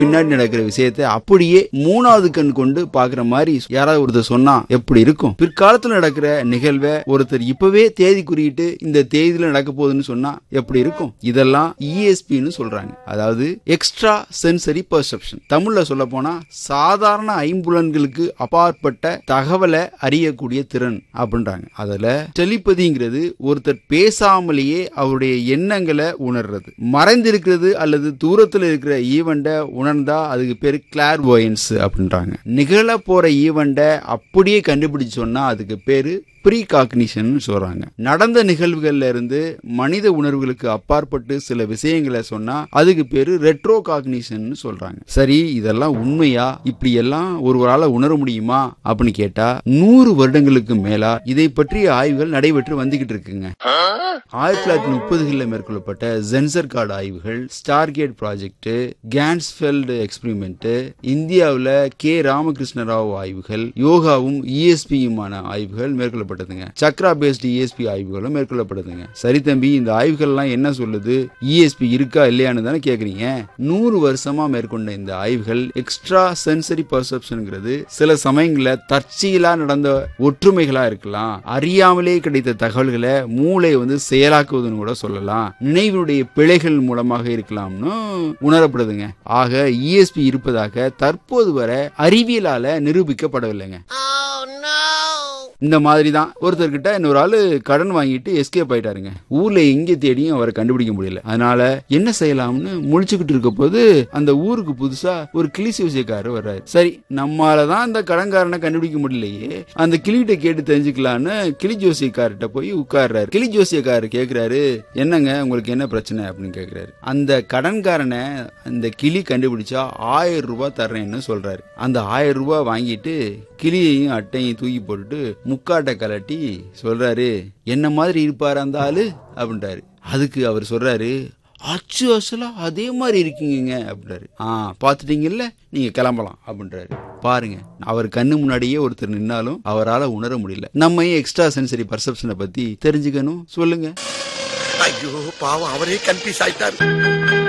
பின்னாடி நடக்கிற விஷயத்தை அப்படியே மூணாவது கண் கொண்டு பாக்குற மாதிரி யாராவது ஒருத்தர் சொன்னா எப்படி இருக்கும் பிற்காலத்துல நடக்கிற நிகழ்வை ஒருத்தர் இப்பவே தேதி குறியிட்டு இந்த தேதியில நடக்க போகுதுன்னு சொன்னா எப்படி இருக்கும் இதெல்லாம் இஎஸ்பின்னு சொல்றாங்க அதாவது எக்ஸ்ட்ரா சென்சரி பர்செப்ஷன் தமிழ்ல சொல்ல போனா சாதாரண ஐம்புலன்களுக்கு அப்பாற்பட்ட தகவலை அறியக்கூடிய திறன் அப்படின்றாங்க அதுல டெலிபதிங்கிறது ஒருத்தர் பேசாமலேயே அவருடைய எண்ணங்களை உணர்றது மறைந்திருக்கிறது அல்லது தூரத்தில் இருக்கிற ஈவெண்ட்டை உணர்ந்தா அதுக்கு பேர் கிளார் அப்படின்றாங்க நிகழ போற ஈவெண்ட்டை அப்படியே கண்டுபிடிச்சு சொன்னா அதுக்கு பேரு ப்ரீ காக்னிஷன் சொல்றாங்க நடந்த நிகழ்வுகள்ல இருந்து மனித உணர்வுகளுக்கு அப்பாற்பட்டு சில விஷயங்களை சொன்னா அதுக்கு பேரு ரெட்ரோ காக்னிஷன் சொல்றாங்க சரி இதெல்லாம் உண்மையா இப்படி எல்லாம் ஒருவரால உணர முடியுமா அப்படின்னு கேட்டா நூறு வருடங்களுக்கு மேலா இதை பற்றிய ஆய்வுகள் நடைபெற்று வந்துகிட்டு இருக்குங்க ஆயிரத்தி தொள்ளாயிரத்தி முப்பதுகளில் மேற்கொள்ளப்பட்ட ஜென்சர் கார்டு ஆய்வுகள் ஸ்டார்கேட் ப்ராஜெக்ட் கேன்ஸ்ஃபெல்டு எக்ஸ்பிரிமெண்ட் இந்தியாவில் கே ராமகிருஷ்ண ராவ் ஆய்வுகள் யோகாவும் இஎஸ்பியுமான ஆய்வுகள் மேற்கொள்ளப்பட்டதுங்க சக்ரா பேஸ்டு இஎஸ்பி ஆய்வுகளும் மேற்கொள்ளப்படுதுங்க சரி தம்பி இந்த ஆய்வுகள்லாம் என்ன சொல்லுது இஎஸ்பி இருக்கா இல்லையான்னு தானே கேக்குறீங்க நூறு வருஷமா மேற்கொண்ட இந்த ஆய்வுகள் எக்ஸ்ட்ரா சென்சரி பர்செப்ஷனுங்கிறது சில சமயங்கள்ல தற்செயலா நடந்த ஒற்றுமைகளா இருக்கலாம் அறியாமலே கிடைத்த தகவல்களை மூளை வந்து செயலாக்குவதுன்னு கூட சொல்லலாம் நினைவினுடைய பிழைகள் மூலமாக இருக்கலாம்னு உணரப்படுதுங்க ஆக இஎஸ்பி இருப்பதாக தற்போது வரை அறிவியலால நிரூபிக்கப்படவில்லைங்க இந்த மாதிரி தான் ஒருத்தர்கிட்ட இன்னொரு ஆளு கடன் வாங்கிட்டு எஸ்கேப் ஆயிட்டாருங்க ஊர்ல எங்க தேடியும் அவரை கண்டுபிடிக்க முடியல அதனால என்ன செய்யலாம்னு முழிச்சுக்கிட்டு இருக்க போது அந்த ஊருக்கு புதுசா ஒரு கிளி ஜோசியக்காரர் வர்றாரு சரி நம்மால தான் அந்த கடன்காரனை கண்டுபிடிக்க முடியலையே அந்த கிளிகிட்ட கேட்டு தெரிஞ்சுக்கலான்னு கிளி ஜோசியக்கார்ட்ட போய் உட்கார்றாரு கிளி ஜோசியக்காரர் கேக்குறாரு என்னங்க உங்களுக்கு என்ன பிரச்சனை அப்படின்னு கேக்குறாரு அந்த கடன்காரனை அந்த கிளி கண்டுபிடிச்சா ஆயிரம் ரூபாய் தர்றேன்னு சொல்றாரு அந்த ஆயிரம் ரூபாய் வாங்கிட்டு கிளியையும் அட்டையும் தூக்கி போட்டுட்டு முக்காட்டை கலட்டி சொல்றாரு என்ன மாதிரி இருப்பாரு அந்த ஆளு அப்படின்றாரு அதுக்கு அவர் சொல்றாரு அச்சு அசலா அதே மாதிரி இருக்கீங்க அப்படின்றாரு ஆ பாத்துட்டீங்கல்ல நீங்க கிளம்பலாம் அப்படின்றாரு பாருங்க அவர் கண்ணு முன்னாடியே ஒருத்தர் நின்னாலும் அவரால் உணர முடியல நம்ம ஏன் எக்ஸ்ட்ரா சென்சரி பர்செப்ஷனை பத்தி தெரிஞ்சுக்கணும் சொல்லுங்க ஐயோ பாவம் அவரே கன்ஃபியூஸ் ஆயிட்டாரு